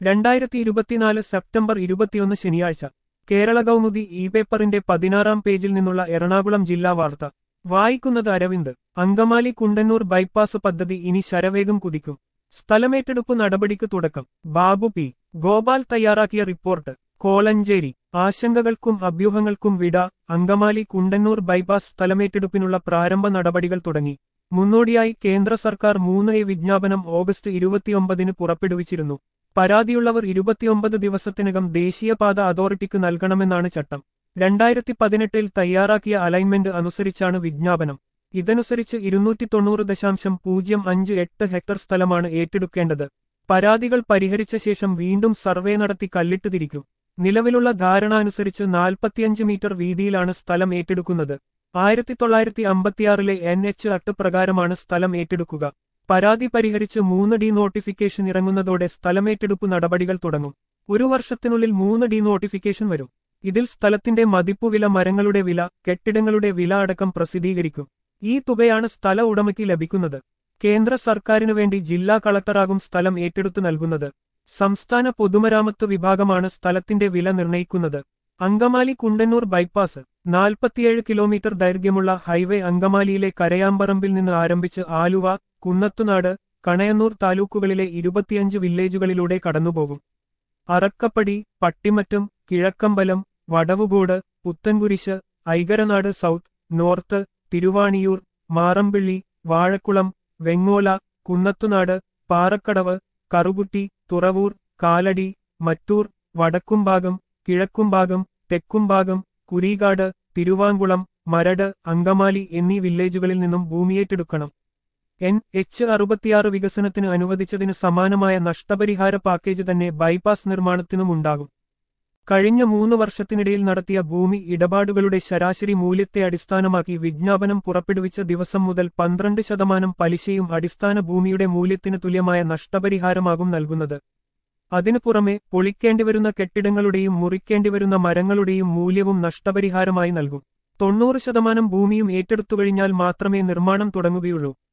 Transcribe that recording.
രണ്ടായിരത്തി ഇരുപത്തിനാല് സെപ്റ്റംബർ ഇരുപത്തിയൊന്ന് ശനിയാഴ്ച കേരള കൗമുദി ഇ പേപ്പറിന്റെ പതിനാറാം പേജിൽ നിന്നുള്ള എറണാകുളം ജില്ലാ വാർത്ത വായിക്കുന്നത് അരവിന്ദ് അങ്കമാലി കുണ്ടന്നൂർ ബൈപ്പാസ് പദ്ധതി ഇനി ശരവേഗം കുതിക്കും സ്ഥലമേറ്റെടുപ്പ് നടപടിക്ക് തുടക്കം ബാബു പി ഗോപാൽ തയ്യാറാക്കിയ റിപ്പോർട്ട് കോലഞ്ചേരി ആശങ്കകൾക്കും അഭ്യൂഹങ്ങൾക്കും വിട അങ്കമാലി കുണ്ടന്നൂർ ബൈപ്പാസ് സ്ഥലമേറ്റെടുപ്പിനുള്ള പ്രാരംഭ നടപടികൾ തുടങ്ങി മുന്നോടിയായി കേന്ദ്ര സർക്കാർ മൂന്ന് എ വിജ്ഞാപനം ഓഗസ്റ്റ് ഇരുപത്തിയൊമ്പതിന് പുറപ്പെടുവിച്ചിരുന്നു പരാതിയുള്ളവർ ഇരുപത്തിയൊമ്പത് ദിവസത്തിനകം ദേശീയപാത അതോറിറ്റിക്ക് നൽകണമെന്നാണ് ചട്ടം രണ്ടായിരത്തി പതിനെട്ടിൽ തയ്യാറാക്കിയ അലൈൻമെന്റ് അനുസരിച്ചാണ് വിജ്ഞാപനം ഇതനുസരിച്ച് ഇരുന്നൂറ്റി തൊണ്ണൂറ് ദശാംശം പൂജ്യം അഞ്ച് എട്ട് ഹെക്ടർ സ്ഥലമാണ് ഏറ്റെടുക്കേണ്ടത് പരാതികൾ പരിഹരിച്ച ശേഷം വീണ്ടും സർവേ നടത്തി കല്ലിട്ട് തിരിക്കും നിലവിലുള്ള ധാരണ അനുസരിച്ച് നാൽപ്പത്തിയഞ്ച് മീറ്റർ വീതിയിലാണ് സ്ഥലം ഏറ്റെടുക്കുന്നത് ആയിരത്തി തൊള്ളായിരത്തി അമ്പത്തിയാറിലെ എൻ എച്ച് അട്ട് പ്രകാരമാണ് സ്ഥലം ഏറ്റെടുക്കുക പരാതി പരിഹരിച്ച് മൂന്ന് ഡി നോട്ടിഫിക്കേഷൻ ഇറങ്ങുന്നതോടെ സ്ഥലമേറ്റെടുപ്പ് നടപടികൾ തുടങ്ങും ഒരു വർഷത്തിനുള്ളിൽ മൂന്ന് ഡി നോട്ടിഫിക്കേഷൻ വരും ഇതിൽ സ്ഥലത്തിന്റെ മതിപ്പുവില മരങ്ങളുടെ വില കെട്ടിടങ്ങളുടെ വില അടക്കം പ്രസിദ്ധീകരിക്കും ഈ തുകയാണ് സ്ഥല ഉടമയ്ക്ക് ലഭിക്കുന്നത് കേന്ദ്ര സർക്കാരിനു വേണ്ടി ജില്ലാ കളക്ടറാകും സ്ഥലം ഏറ്റെടുത്തു നൽകുന്നത് സംസ്ഥാന പൊതുമരാമത്ത് വിഭാഗമാണ് സ്ഥലത്തിന്റെ വില നിർണയിക്കുന്നത് അങ്കമാലി കുണ്ടന്നൂർ ബൈപ്പാസ് നാൽപ്പത്തിയേഴ് കിലോമീറ്റർ ദൈർഘ്യമുള്ള ഹൈവേ അങ്കമാലിയിലെ കരയാമ്പറമ്പിൽ നിന്ന് ആരംഭിച്ച് ആലുവ കുന്നത്തുനാട് കണയന്നൂർ താലൂക്കുകളിലെ ഇരുപത്തിയഞ്ച് വില്ലേജുകളിലൂടെ കടന്നുപോകും അറക്കപ്പടി പട്ടിമറ്റം കിഴക്കമ്പലം വടവുകോട് പുത്തൻകുരിശ് ഐകരനാട് സൗത്ത് നോർത്ത് തിരുവാണിയൂർ മാറമ്പിള്ളി വാഴക്കുളം വെങ്ങോല കുന്നത്തുനാട് പാറക്കടവ് കറുകുട്ടി തുറവൂർ കാലടി മറ്റൂർ വടക്കുംഭാഗം കിഴക്കുംഭാഗം തെക്കുംഭാഗം കുരീകാട് തിരുവാങ്കുളം മരട് അങ്കമാലി എന്നീ വില്ലേജുകളിൽ നിന്നും ഭൂമിയേറ്റെടുക്കണം എൻ എച്ച് അറുപത്തിയാറ് വികസനത്തിന് അനുവദിച്ചതിന് സമാനമായ നഷ്ടപരിഹാര പാക്കേജ് തന്നെ ബൈപ്പാസ് നിർമ്മാണത്തിനുമുണ്ടാകും കഴിഞ്ഞ മൂന്ന് വർഷത്തിനിടയിൽ നടത്തിയ ഭൂമി ഇടപാടുകളുടെ ശരാശരി മൂല്യത്തെ അടിസ്ഥാനമാക്കി വിജ്ഞാപനം പുറപ്പെടുവിച്ച ദിവസം മുതൽ പന്ത്രണ്ട് ശതമാനം പലിശയും അടിസ്ഥാന ഭൂമിയുടെ മൂല്യത്തിന് തുല്യമായ നഷ്ടപരിഹാരമാകും നൽകുന്നത് അതിനു പുറമെ പൊളിക്കേണ്ടിവരുന്ന കെട്ടിടങ്ങളുടെയും മുറിക്കേണ്ടിവരുന്ന മരങ്ങളുടെയും മൂല്യവും നഷ്ടപരിഹാരമായി നൽകും തൊണ്ണൂറ് ശതമാനം ഭൂമിയും ഏറ്റെടുത്തുകഴിഞ്ഞാൽ മാത്രമേ നിർമ്മാണം തുടങ്ങുകയുള്ളൂ